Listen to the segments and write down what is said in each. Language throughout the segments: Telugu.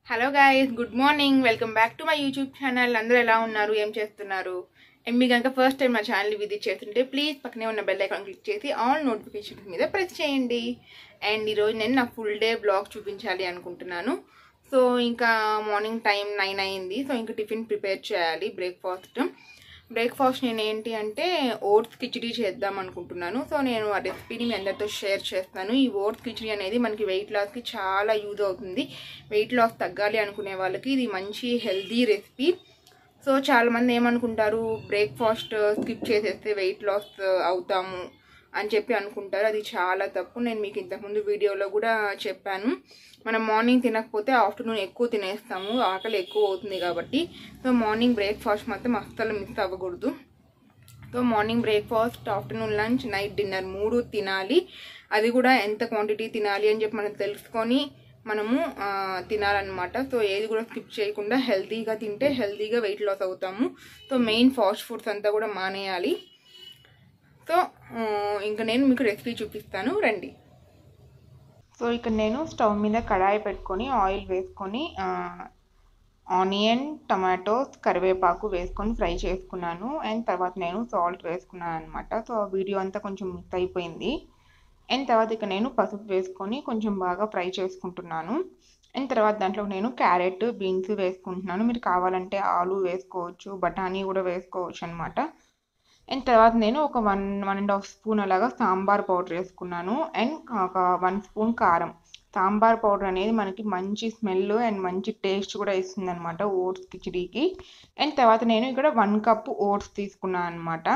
hello guys good morning welcome back to my YouTube channel అందరూ ఎలా ఉన్నారు ఏం చేస్తున్నారు అండ్ మీ కనుక ఫస్ట్ టైం మా ఛానల్ విజిట్ చేస్తుంటే ప్లీజ్ పక్కనే ఉన్న బెల్ ఐకాన్ క్లిక్ చేసి ఆల్ నోటిఫికేషన్స్ మీద ప్రెస్ చేయండి అండ్ ఈరోజు నేను నా ఫుల్ డే బ్లాగ్ చూపించాలి అనుకుంటున్నాను సో ఇంకా మార్నింగ్ టైం నైన్ అయింది సో ఇంకా టిఫిన్ ప్రిపేర్ చేయాలి బ్రేక్ఫాస్ట్ బ్రేక్ఫాస్ట్ నేను ఏంటి అంటే ఓట్స్ కిచిడీ చేద్దాం అనుకుంటున్నాను సో నేను ఆ రెసిపీని మీ అందరితో షేర్ చేస్తాను ఈ ఓట్స్ కిచిడీ అనేది మనకి వెయిట్ లాస్కి చాలా యూజ్ అవుతుంది వెయిట్ లాస్ తగ్గాలి అనుకునే వాళ్ళకి ఇది మంచి హెల్దీ రెసిపీ సో చాలామంది ఏమనుకుంటారు బ్రేక్ఫాస్ట్ స్కిప్ చేసేస్తే వెయిట్ లాస్ అవుతాము అని చెప్పి అనుకుంటారు అది చాలా తప్పు నేను మీకు ఇంతకుముందు వీడియోలో కూడా చెప్పాను మనం మార్నింగ్ తినకపోతే ఆఫ్టర్నూన్ ఎక్కువ తినేస్తాము ఆకలి ఎక్కువ అవుతుంది కాబట్టి సో మార్నింగ్ బ్రేక్ఫాస్ట్ మాత్రం అస్సలు మిస్ అవ్వకూడదు so morning breakfast afternoon lunch night dinner మూడు తినాలి అది కూడా ఎంత క్వాంటిటీ తినాలి అని చెప్పి మనం తెలుసుకొని మనము తినాలన్నమాట సో ఏది కూడా స్కిప్ చేయకుండా హెల్తీగా తింటే హెల్తీగా వెయిట్ లాస్ అవుతాము సో మెయిన్ ఫాస్ట్ ఫుడ్స్ అంతా కూడా మానేయాలి సో ఇంకా నేను మీకు రెసిపీ చూపిస్తాను రండి సో ఇక్కడ నేను స్టవ్ మీద కడాయి పెట్టుకొని ఆయిల్ వేసుకొని ఆనియన్ టమాటోస్ కరివేపాకు వేసుకొని ఫ్రై చేసుకున్నాను అండ్ తర్వాత నేను సాల్ట్ వేసుకున్నాను అనమాట సో ఆ వీడియో అంతా కొంచెం మిస్ అయిపోయింది అండ్ తర్వాత ఇక నేను పసుపు వేసుకొని కొంచెం బాగా ఫ్రై చేసుకుంటున్నాను అండ్ తర్వాత దాంట్లో నేను క్యారెట్ బీన్స్ వేసుకుంటున్నాను మీరు కావాలంటే ఆలు వేసుకోవచ్చు బఠానీ కూడా వేసుకోవచ్చు అనమాట అండ్ తర్వాత నేను ఒక one one and half spoon అలాగా సాంబార్ పౌడర్ వేసుకున్నాను అండ్ ఒక వన్ స్పూన్ కారం సాంబార్ పౌడర్ అనేది మనకి మంచి స్మెల్ అండ్ మంచి టేస్ట్ కూడా ఇస్తుంది అనమాట ఓట్స్ కిచిడీకి అండ్ తర్వాత నేను ఇక్కడ వన్ కప్ ఓట్స్ తీసుకున్నాను అనమాట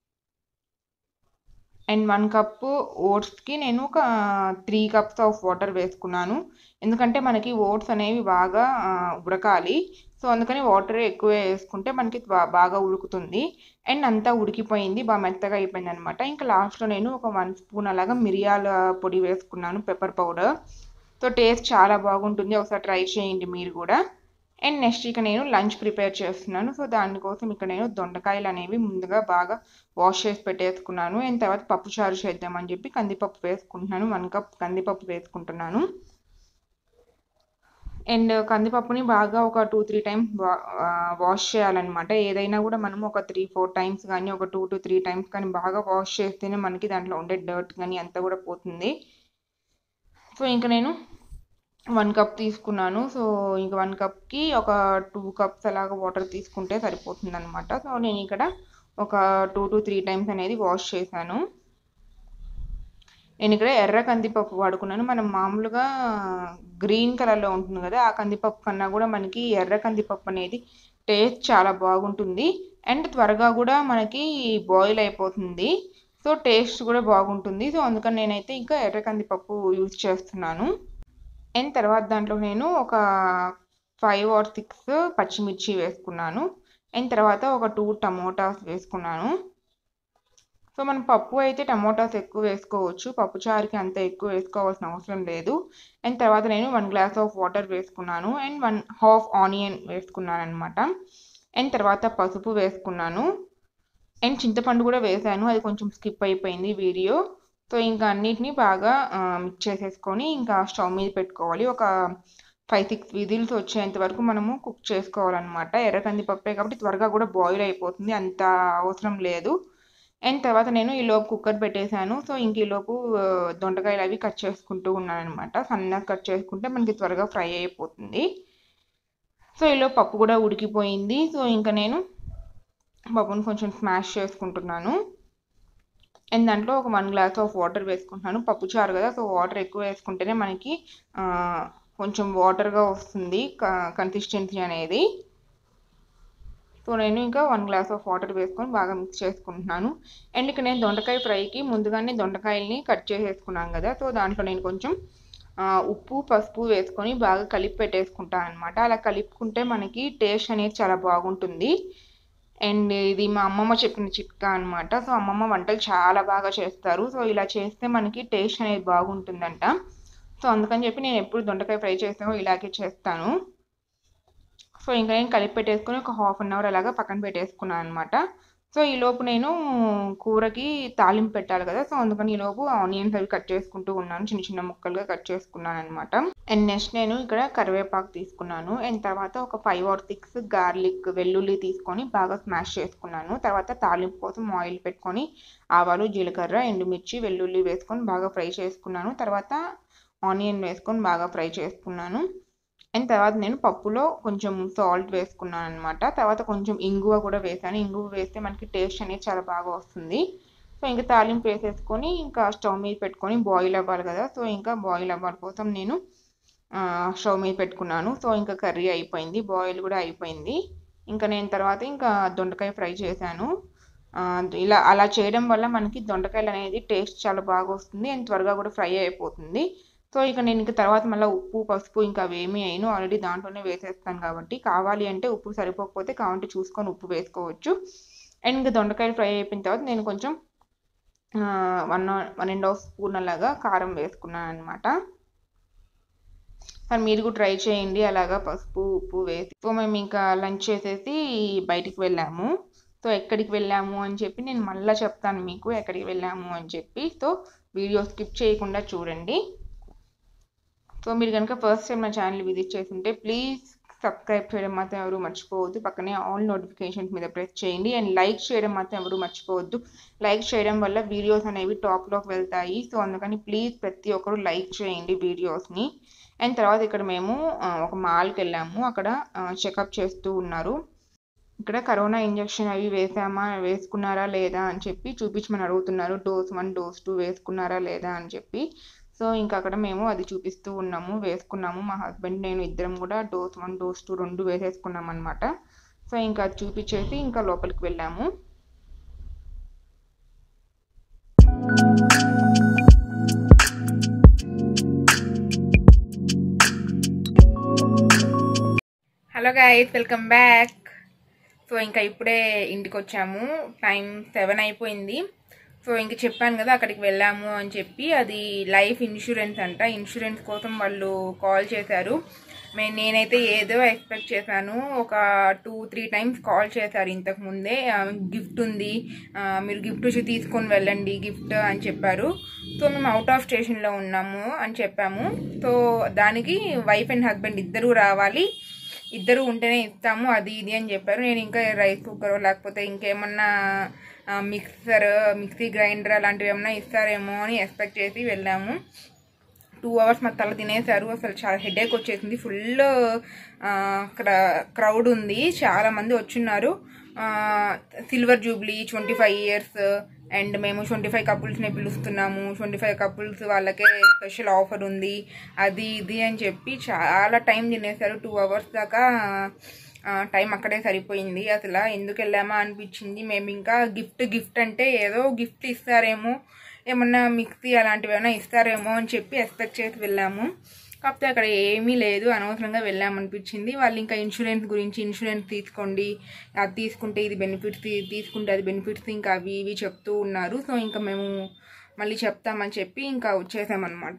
అండ్ వన్ కప్ ఓట్స్కి నేను ఒక త్రీ కప్స్ ఆఫ్ వాటర్ వేసుకున్నాను ఎందుకంటే మనకి ఓట్స్ అనేవి బాగా ఉడకాలి సో అందుకని వాటర్ ఎక్కువ వేసుకుంటే మనకి బాగా ఉడుకుతుంది అండ్ అంతా ఉడికిపోయింది బాగా మెత్తగా అయిపోయింది అనమాట ఇంకా లాస్ట్లో నేను ఒక వన్ స్పూన్ అలాగా మిరియాల పొడి వేసుకున్నాను పెప్పర్ పౌడర్ సో టేస్ట్ చాలా బాగుంటుంది ఒకసారి ట్రై చేయండి మీరు కూడా అండ్ నెక్స్ట్ ఇక నేను లంచ్ ప్రిపేర్ చేస్తున్నాను సో దానికోసం ఇక్కడ నేను దొండకాయలు అనేవి ముందుగా బాగా వాష్ చేసి పెట్టేసుకున్నాను అండ్ తర్వాత పప్పు చారు చేద్దామని చెప్పి కందిపప్పు వేసుకుంటున్నాను వన్ కప్ కందిపప్పు వేసుకుంటున్నాను అండ్ కందిపప్పుని బాగా ఒక టూ త్రీ టైమ్స్ వాష్ చేయాలన్నమాట ఏదైనా కూడా మనం ఒక త్రీ ఫోర్ టైమ్స్ కానీ ఒక టూ టు త్రీ టైమ్స్ కానీ బాగా వాష్ చేస్తేనే మనకి దాంట్లో ఉండే డర్ట్ కానీ అంతా కూడా పోతుంది సో ఇంకా నేను వన్ కప్ తీసుకున్నాను సో ఇంకా వన్ కప్కి ఒక టూ కప్స్ అలాగా వాటర్ తీసుకుంటే సరిపోతుంది అనమాట సో నేను ఇక్కడ ఒక టూ టు త్రీ టైమ్స్ అనేది వాష్ చేశాను నేను ఇక్కడ ఎర్ర కందిపప్పు వాడుకున్నాను మనం మామూలుగా గ్రీన్ కలర్లో ఉంటుంది కదా ఆ కందిపప్పు కన్నా కూడా మనకి ఎర్ర కందిపప్పు అనేది టేస్ట్ చాలా బాగుంటుంది అండ్ త్వరగా కూడా మనకి బాయిల్ అయిపోతుంది సో టేస్ట్ కూడా బాగుంటుంది సో అందుకని నేనైతే ఇంకా ఎర్ర కందిపప్పు యూజ్ చేస్తున్నాను అండ్ తర్వాత దాంట్లో నేను ఒక ఫైవ్ ఆర్ సిక్స్ పచ్చిమిర్చి వేసుకున్నాను అండ్ తర్వాత ఒక టూ టమోటాస్ వేసుకున్నాను సో మనం పప్పు అయితే టమోటాస్ ఎక్కువ వేసుకోవచ్చు పప్పు చారుకి అంత ఎక్కువ వేసుకోవాల్సిన అవసరం లేదు అండ్ తర్వాత నేను వన్ గ్లాస్ ఆఫ్ వాటర్ వేసుకున్నాను అండ్ వన్ హాఫ్ ఆనియన్ వేసుకున్నాను అనమాట అండ్ తర్వాత పసుపు వేసుకున్నాను అండ్ చింతపండు కూడా వేసాను అది కొంచెం స్కిప్ అయిపోయింది వీడియో సో ఇంకా అన్నిటినీ బాగా మిక్స్ చేసేసుకొని ఇంకా స్టవ్ మీద పెట్టుకోవాలి ఒక ఫైవ్ సిక్స్ విజిల్స్ వచ్చేంత వరకు మనము కుక్ చేసుకోవాలన్నమాట ఎర్ర కందిపప్పే కాబట్టి త్వరగా కూడా బాయిల్ అయిపోతుంది అంత అవసరం లేదు అండ్ తర్వాత నేను ఈలోపు కుక్కర్ పెట్టేశాను సో ఇంక ఈలోపు దొండకాయలు అవి కట్ చేసుకుంటూ ఉన్నాను అనమాట సన్నగా కట్ చేసుకుంటే మనకి త్వరగా ఫ్రై అయిపోతుంది సో ఈలోపు పప్పు కూడా ఉడికిపోయింది సో ఇంకా నేను పప్పును కొంచెం స్మాష్ చేసుకుంటున్నాను అండ్ దాంట్లో ఒక వన్ గ్లాస్ ఆఫ్ వాటర్ వేసుకుంటున్నాను పప్పు చారు కదా సో వాటర్ ఎక్కువ వేసుకుంటేనే మనకి కొంచెం వాటర్గా వస్తుంది కన్సిస్టెన్సీ అనేది సో నేను ఇంకా వన్ గ్లాస్ ఆఫ్ వాటర్ వేసుకొని బాగా మిక్స్ చేసుకుంటున్నాను అండ్ ఇక్కడ నేను దొండకాయ ఫ్రైకి ముందుగానే దొండకాయల్ని కట్ చేసేసుకున్నాను కదా సో దాంట్లో నేను కొంచెం ఉప్పు పసుపు వేసుకొని బాగా కలిపి పెట్టేసుకుంటాను అనమాట అలా కలుపుకుంటే మనకి టేస్ట్ అనేది చాలా బాగుంటుంది అండ్ ఇది మా అమ్మమ్మ చెప్పిన చిట్కా అనమాట సో అమ్మమ్మ వంటలు చాలా బాగా చేస్తారు సో ఇలా చేస్తే మనకి టేస్ట్ అనేది బాగుంటుందంట సో అందుకని చెప్పి నేను ఎప్పుడు దొండకాయ ఫ్రై చేస్తానో ఇలాగే చేస్తాను సో ఇంకా నేను కలిపి పెట్టేసుకొని ఒక హాఫ్ అన్ అవర్ అలాగా పక్కన పెట్టేసుకున్నాను అనమాట సో ఈలోపు నేను కూరకి తాలింపు పెట్టాలి కదా సో అందుకని ఈలోపు ఆనియన్స్ అవి కట్ చేసుకుంటూ ఉన్నాను చిన్న చిన్న ముక్కలుగా కట్ చేసుకున్నాను అనమాట అండ్ నెక్స్ట్ నేను ఇక్కడ కరివేపాకు తీసుకున్నాను అండ్ తర్వాత ఒక ఫైవ్ ఆర్ సిక్స్ గార్లిక్ వెల్లుల్లి తీసుకొని బాగా స్మాష్ చేసుకున్నాను తర్వాత తాలింపు కోసం ఆయిల్ పెట్టుకొని ఆవాలు జీలకర్ర ఎండుమిర్చి వెల్లుల్లి వేసుకొని బాగా ఫ్రై చేసుకున్నాను తర్వాత ఆనియన్ వేసుకొని బాగా ఫ్రై చేసుకున్నాను అండ్ తర్వాత నేను పప్పులో కొంచెం సాల్ట్ వేసుకున్నాను అనమాట తర్వాత కొంచెం ఇంగువ కూడా వేసాను ఇంగువ వేస్తే మనకి టేస్ట్ అనేది చాలా బాగా వస్తుంది సో ఇంకా తాలింపు వేసేసుకొని ఇంకా స్టవ్ మీద పెట్టుకొని బాయిల్ అవ్వాలి కదా సో ఇంకా బాయిల్ అవ్వాలి కోసం నేను స్టవ్ మీద పెట్టుకున్నాను సో ఇంకా కర్రీ అయిపోయింది బాయిల్ కూడా అయిపోయింది ఇంకా నేను తర్వాత ఇంకా దొండకాయ ఫ్రై చేశాను ఇలా అలా చేయడం వల్ల మనకి దొండకాయలు అనేది టేస్ట్ చాలా బాగా వస్తుంది అండ్ త్వరగా కూడా ఫ్రై అయిపోతుంది సో ఇక నేను ఇంకా తర్వాత మళ్ళీ ఉప్పు పసుపు ఇంకా అవేమీ అయిను ఆల్రెడీ దాంట్లోనే వేసేస్తాను కాబట్టి కావాలి అంటే ఉప్పు సరిపోకపోతే కావాలంటే చూసుకొని ఉప్పు వేసుకోవచ్చు అండ్ ఇంకా దొండకాయలు ఫ్రై అయిపోయిన తర్వాత నేను కొంచెం one one and half spoon అలాగా కారం వేసుకున్నాను అనమాట మరి మీరు కూడా ట్రై చేయండి అలాగా పసుపు ఉప్పు వేసి సో మేము ఇంకా లంచ్ చేసేసి బయటికి వెళ్ళాము సో ఎక్కడికి వెళ్ళాము అని చెప్పి నేను మళ్ళీ చెప్తాను మీకు ఎక్కడికి వెళ్ళాము అని చెప్పి సో వీడియో స్కిప్ చేయకుండా చూడండి సో మీరు కనుక ఫస్ట్ టైం నా ఛానల్ విజిట్ చేస్తుంటే ప్లీజ్ సబ్స్క్రైబ్ చేయడం మాత్రం ఎవరు మర్చిపోవద్దు పక్కనే ఆల్ నోటిఫికేషన్స్ మీద ప్రెస్ చేయండి అండ్ లైక్ చేయడం మాత్రం ఎవరు మర్చిపోవద్దు లైక్ చేయడం వల్ల వీడియోస్ అనేవి టాప్లోకి వెళ్తాయి సో అందుకని ప్లీజ్ ప్రతి ఒక్కరు లైక్ చేయండి వీడియోస్ని అండ్ తర్వాత ఇక్కడ మేము ఒక మాల్కి వెళ్ళాము అక్కడ చెకప్ చేస్తూ ఉన్నారు ఇక్కడ కరోనా ఇంజెక్షన్ అవి వేసామా వేసుకున్నారా లేదా అని చెప్పి చూపించమని అడుగుతున్నారు డోస్ వన్ డోస్ టూ వేసుకున్నారా లేదా అని చెప్పి సో ఇంకా అక్కడ మేము అది చూపిస్తూ ఉన్నాము వేసుకున్నాము మా హస్బెండ్ నేను ఇద్దరం కూడా డోస్ వన్ డోస్ టూ రెండు వేసేసుకున్నాం అనమాట సో ఇంకా అది చూపించేసి ఇంకా లోపలికి వెళ్ళాము hello guys welcome back so ఇంకా ఇప్పుడే ఇంటికి వచ్చాము టైం సెవెన్ అయిపోయింది సో ఇంక చెప్పాను కదా అక్కడికి వెళ్ళాము అని చెప్పి అది లైఫ్ ఇన్సూరెన్స్ అంట ఇన్సూరెన్స్ కోసం వాళ్ళు కాల్ చేశారు మే నేనైతే ఏదో ఎక్స్పెక్ట్ చేశాను ఒక టూ త్రీ టైమ్స్ కాల్ చేశారు ఇంతకు ముందే గిఫ్ట్ ఉంది మీరు గిఫ్ట్ వచ్చి తీసుకొని వెళ్ళండి గిఫ్ట్ అని చెప్పారు సో మేము అవుట్ ఆఫ్ స్టేషన్లో ఉన్నాము అని చెప్పాము సో దానికి వైఫ్ అండ్ హస్బెండ్ ఇద్దరూ రావాలి ఇద్దరు ఉంటేనే ఇస్తాము అది ఇది అని చెప్పారు నేను ఇంకా రైస్ కుక్కర్ లేకపోతే ఇంకేమన్నా మిక్సర్ మిక్సీ గ్రైండర్ అలాంటివి ఏమన్నా ఇస్తారేమో అని ఎక్స్పెక్ట్ చేసి వెళ్ళాము టూ అవర్స్ మా తల తినేశారు అసలు చాలా హెడేక్ వచ్చేసింది ఫుల్ క్రౌడ్ ఉంది చాలా మంది వచ్చున్నారు silver jubilee twenty five years and మేము ట్వంటీ ఫైవ్ కపుల్స్ని పిలుస్తున్నాము ట్వంటీ ఫైవ్ కపుల్స్ వాళ్ళకే స్పెషల్ ఆఫర్ ఉంది అది ఇది అని చెప్పి చాలా టైం తినేశారు టూ అవర్స్ దాకా టైం అక్కడే సరిపోయింది అసలు ఎందుకు వెళ్ళామా అనిపించింది మేము ఇంకా గిఫ్ట్ గిఫ్ట్ అంటే ఏదో గిఫ్ట్ ఇస్తారేమో ఏమన్నా మిక్సీ అలాంటివి ఏమైనా ఇస్తారేమో అని చెప్పి ఎక్స్పెక్ట్ చేసి వెళ్ళాము కాకపోతే అక్కడ ఏమీ లేదు అనవసరంగా వెళ్ళామనిపించింది వాళ్ళు ఇంకా ఇన్సూరెన్స్ గురించి ఇన్సూరెన్స్ తీసుకోండి అది తీసుకుంటే ఇది బెనిఫిట్స్ తీసుకుంటే అది బెనిఫిట్స్ ఇంకా అవి ఇవి చెప్తూ ఉన్నారు సో ఇంకా మేము మళ్ళీ చెప్తామని చెప్పి ఇంకా వచ్చేసామన్నమాట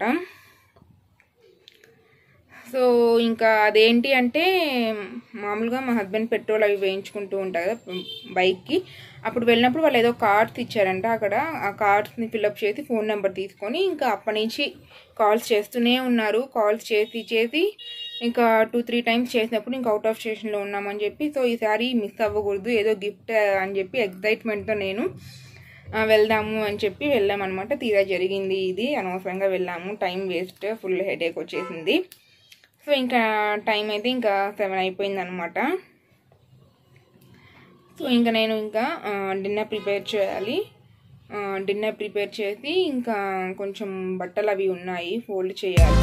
సో ఇంకా అదేంటి అంటే మామూలుగా మా హస్బెండ్ పెట్రోల్ అవి వేయించుకుంటూ ఉంటారు కదా బైక్కి అప్పుడు వెళ్ళినప్పుడు వాళ్ళు ఏదో కార్డ్స్ ఇచ్చారంట అక్కడ ఆ కార్డ్స్ని ఫిల్అప్ చేసి ఫోన్ నెంబర్ తీసుకొని ఇంకా అప్పటి నుంచి కాల్స్ చేస్తూనే ఉన్నారు కాల్స్ చేసి చేసి ఇంకా టూ త్రీ టైమ్స్ చేసినప్పుడు ఇంకా అవుట్ ఆఫ్ స్టేషన్లో ఉన్నామని చెప్పి సో ఈసారి మిస్ అవ్వకూడదు ఏదో గిఫ్ట్ అని చెప్పి ఎగ్జైట్మెంట్తో నేను వెళ్దాము అని చెప్పి వెళ్ళామన్నమాట తీరా జరిగింది ఇది అనవసరంగా వెళ్ళాము టైం వేస్ట్ ఫుల్ హెడేక్ వచ్చేసింది సో ఇంకా టైం అయితే ఇంకా సెవెన్ అయిపోయింది అనమాట సో ఇంకా నేను ఇంకా డిన్నర్ ప్రిపేర్ చేయాలి డిన్నర్ ప్రిపేర్ చేసి ఇంకా కొంచెం బట్టలు అవి ఉన్నాయి ఫోల్డ్ చేయాలి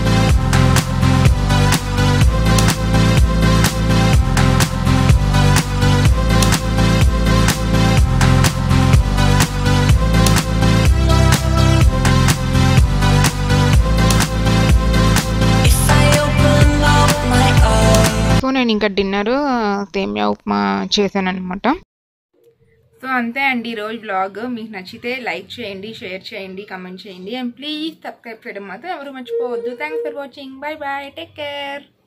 సో నేను ఇంకా డిన్నర్ సేమియా ఉప్మా చేశాను అనమాట సో అంతే అండి ఈరోజు బ్లాగ్ మీకు నచ్చితే లైక్ చేయండి షేర్ చేయండి కమెంట్ చేయండి అండ్ ప్లీజ్ సబ్స్క్రైబ్ చేయడం మాత్రం ఎవరు మర్చిపోవద్దు thanks for watching bye bye take care